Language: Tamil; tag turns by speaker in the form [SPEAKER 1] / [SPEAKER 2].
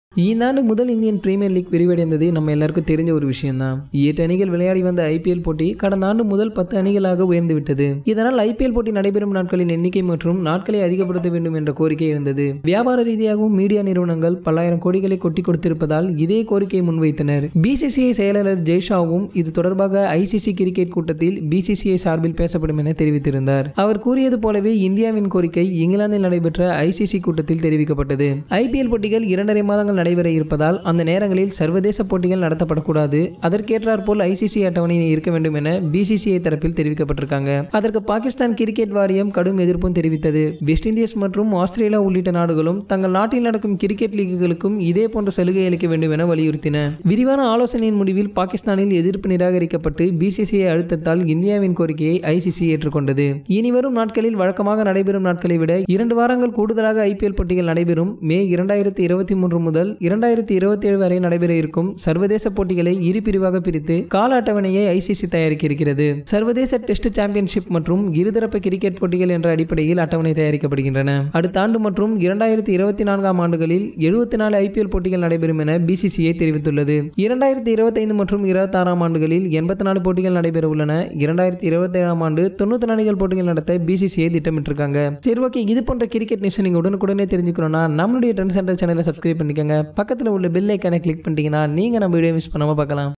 [SPEAKER 1] இந்த ஆண்டு முதல் இந்தியன் பிரீமியர் லீக் விரிவடைந்தது நம்ம எல்லாருக்கும் தெரிஞ்ச ஒரு விஷயம்தான் எட்டு அணிகள் விளையாடி வந்த ஐபிஎல் போட்டி கடந்த ஆண்டு முதல் பத்து அணிகளாக உயர்ந்து விட்டது இதனால் ஐபிஎல் போட்டி நடைபெறும் நாட்களின் எண்ணிக்கை மற்றும் நாட்களை அதிகப்படுத்த வேண்டும் என்ற கோரிக்கை எழுந்தது வியாபார ரீதியாகவும் மீடியா நிறுவனங்கள் பல்லாயிரம் கோடிகளை கொட்டி கொடுத்திருப்பதால் இதே கோரிக்கையை முன்வைத்தனர் பிசிசிஐ செயலாளர் ஜெய்ஷாவும் இது தொடர்பாக ஐசிசி கிரிக்கெட் கூட்டத்தில் பிசிசிஐ சார்பில் பேசப்படும் என தெரிவித்திருந்தார் அவர் கூறியது போலவே இந்தியாவின் கோரிக்கை இங்கிலாந்தில் நடைபெற்ற ஐசிசி கூட்டத்தில் தெரிவிக்கப்பட்டது ஐபிஎல் போட்டிகள் இரண்டரை மாதங்கள் நடைபெற இருப்பதால் அந்த நேரங்களில் சர்வதேச போட்டிகள் நடத்தப்படக்கூடாது அதற்கேற்றாற்போல் ஐசிசி அட்டவணை இருக்க வேண்டும் என பிசிசிஐ தரப்பில் தெரிவிக்கப்பட்டிருக்காங்க அதற்கு பாகிஸ்தான் கிரிக்கெட் வாரியம் கடும் எதிர்ப்பும் தெரிவித்தது வெஸ்ட் இண்டீஸ் மற்றும் ஆஸ்திரேலியா உள்ளிட்ட நாடுகளும் தங்கள் நாட்டில் நடக்கும் கிரிக்கெட் லீக்குகளுக்கும் இதே போன்ற சலுகை அளிக்க வேண்டும் என வலியுறுத்தின விரிவான ஆலோசனையின் முடிவில் பாகிஸ்தானில் எதிர்ப்பு நிராகரிக்கப்பட்டு பிசிசிஐ அழுத்தத்தால் இந்தியாவின் கோரிக்கையை ஐசிசி ஏற்றுக்கொண்டது இனி வரும் நாட்களில் வழக்கமாக நடைபெறும் நாட்களை விட இரண்டு வாரங்கள் கூடுதலாக ஐபிஎல் போட்டிகள் நடைபெறும் மே இரண்டாயிரத்தி இருபத்தி மூன்று முதல் இரண்டாயிரத்தி இருபத்தி ஏழு வரை நடைபெற இருக்கும் சர்வதேச போட்டிகளை இரு பிரிவாக பிரித்து கால அட்டவணையை ஐசிசி தயாரிக்க இருக்கிறது சர்வதேச டெஸ்ட் சாம்பியன்ஷிப் மற்றும் இருதரப்பு கிரிக்கெட் போட்டிகள் என்ற அடிப்படையில் அட்டவணை தயாரிக்கப்படுகின்றன அடுத்த ஆண்டு மற்றும் இரண்டாயிரத்தி இருபத்தி நான்காம் ஆண்டுகளில் எழுபத்தி நாலு ஐபிஎல் போட்டிகள் நடைபெறும் என பிசிசிஐ தெரிவித்துள்ளது இரண்டாயிரத்தி இருபத்தைந்து மற்றும் இருபத்தாறாம் ஆண்டுகளில் எண்பத்தி நாலு போட்டிகள் நடைபெற உள்ளன இரண்டாயிரத்தி இருபத்தி ஏழாம் ஆண்டு தொண்ணூத்தி நான்கு போட்டிகள் நடத்த பிசிசிஐ திட்டமிட்டிருக்காங்க சரி ஓகே இது போன்ற கிரிக்கெட் நியூஸ் நீங்க உடனுக்குடனே தெரிஞ்சுக்கணும்னா நம்மளுடைய ட்ரெண்ட் சென்டர் சேனலை சப்ஸ்கிரைப் பண்ணிக்கோங்க பக்கத்தில் உள்ள பெல் ஐக்கானை கிளிக் பண்ணிட்டீங்கன்னா நீங்க நம்ம வீடியோ மிஸ் பண்ணாம பார்க்கலாம்